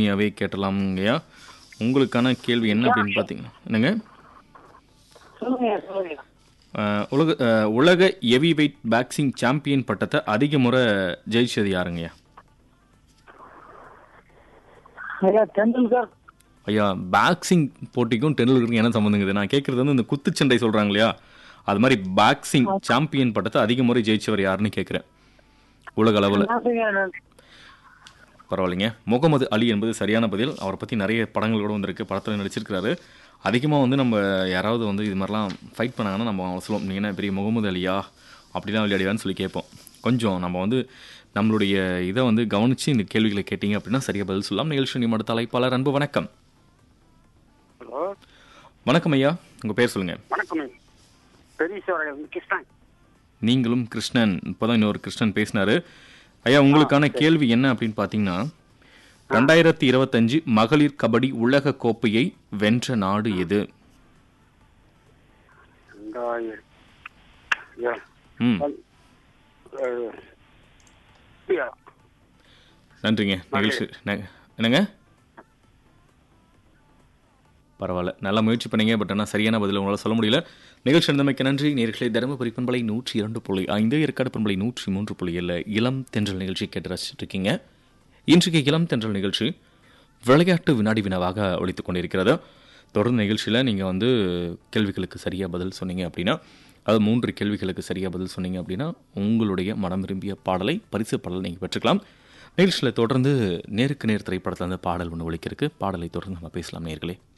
எளிமையாகவே கேட்டலாம்ங்கய்யா உங்களுக்கான கேள்வி என்ன அப்படின்னு பார்த்தீங்கன்னா என்னங்க சொல்லுங்க சொல்லுங்க அஹ், உலக அஹ், உலக ஹெவி வெயிட் பாக்ஸிங் சாம்பியன் பட்டத்தை அதிக முறை ஜெயிச்சது யாருங்கய்யா ஐயா டெண்டுல்கர் ஐயா பாக்ஸிங் போட்டிக்கும் டெண்டுல்கருக்கும் என்ன சம்மந்தங்குது நான் கேட்குறது வந்து இந்த குத்துச்சண்டை சொல்கிறாங்க இல்லையா அது மாதிரி பாக்ஸிங் சாம்பியன் பட்டத்தை அதிக முறை ஜெயிச்சவர் யாருன்னு கேட்குறேன் உலக அளவில் நன்றிங்க நன்றி பரவாயில்லைங்க முகமது அலி என்பது சரியான பதில் அவரை பற்றி நிறைய படங்கள் கூட வந்திருக்கு படத்தில் நடிச்சிருக்கிறாரு அதிகமாக வந்து நம்ம யாராவது வந்து இது மாதிரிலாம் ஃபைட் பண்ணாங்கன்னா நம்ம அவங்கள சொல்லுவோம் நீங்கள் என்ன பெரிய முகமது அலியா அப்படிலாம் விளையாடிவான்னு சொல்லி கேட்போம் கொஞ்சம் நம்ம வந்து நம்மளுடைய இதை வந்து கவனித்து இந்த கேள்விகளை கேட்டீங்க அப்படின்னா சரியாக பதில் சொல்லலாம் நிகழ்ச்சி நிமிட தலைப்பாளர் அன்பு வணக்கம் ஹலோ வணக்கம் ஐயா உங்கள் பேர் சொல்லுங்கள் வணக்கம் பெரியசோரையில் கிருஷ்ணன் நீங்களும் கிருஷ்ணன் இப்போதான் இன்னொரு கிருஷ்ணன் பேசினாரு ஐயா உங்களுக்கான கேள்வி என்ன அப்படின்னு பார்த்தீங்கன்னா ரெண்டாயிரத்தி இருபத்தஞ்சு மகளிர் கபடி உலக கோப்பையை வென்ற நாடு எது ரெண்டாயிரம் யா. ம் அஹ், யா. நன்றிங்க நிகழ்ச்சி ந- என்னங்க பரவாயில்ல நல்லா முயற்சி பண்ணீங்க பட் ஆனால் சரியான பதில் உங்களால் சொல்ல முடியல நிகழ்ச்சி இருந்தமைக்கு நன்றி நேர்களை தருமபுரி பண்பலை நூற்றி இரண்டு புள்ளி ஐந்து ஏற்காடு பண்பலை நூற்றி மூன்று புள்ளி ஏழு இளம் தென்றல் நிகழ்ச்சி கேட்டு ரசிச்சுட்டு இருக்கீங்க இன்றைக்கு இளம் தென்றல் நிகழ்ச்சி விளையாட்டு வினாடி வினாவாக ஒழித்துக் கொண்டிருக்கிறது தொடர்ந்து நிகழ்ச்சியில் நீங்கள் வந்து கேள்விகளுக்கு சரியாக பதில் சொன்னீங்க அப்படின்னா அது மூன்று கேள்விகளுக்கு சரியாக பதில் சொன்னீங்க அப்படின்னா உங்களுடைய மனம் விரும்பிய பாடலை பரிசு பாடல் நீங்கள் பெற்றுக்கலாம் நிகழ்ச்சியில் தொடர்ந்து நேருக்கு நேர் திரைப்படத்தில் வந்து பாடல் ஒன்று ஒழிக்கிறதுக்கு பாடலை தொடர்ந்து நம்ம பேசலாம் நேர்களே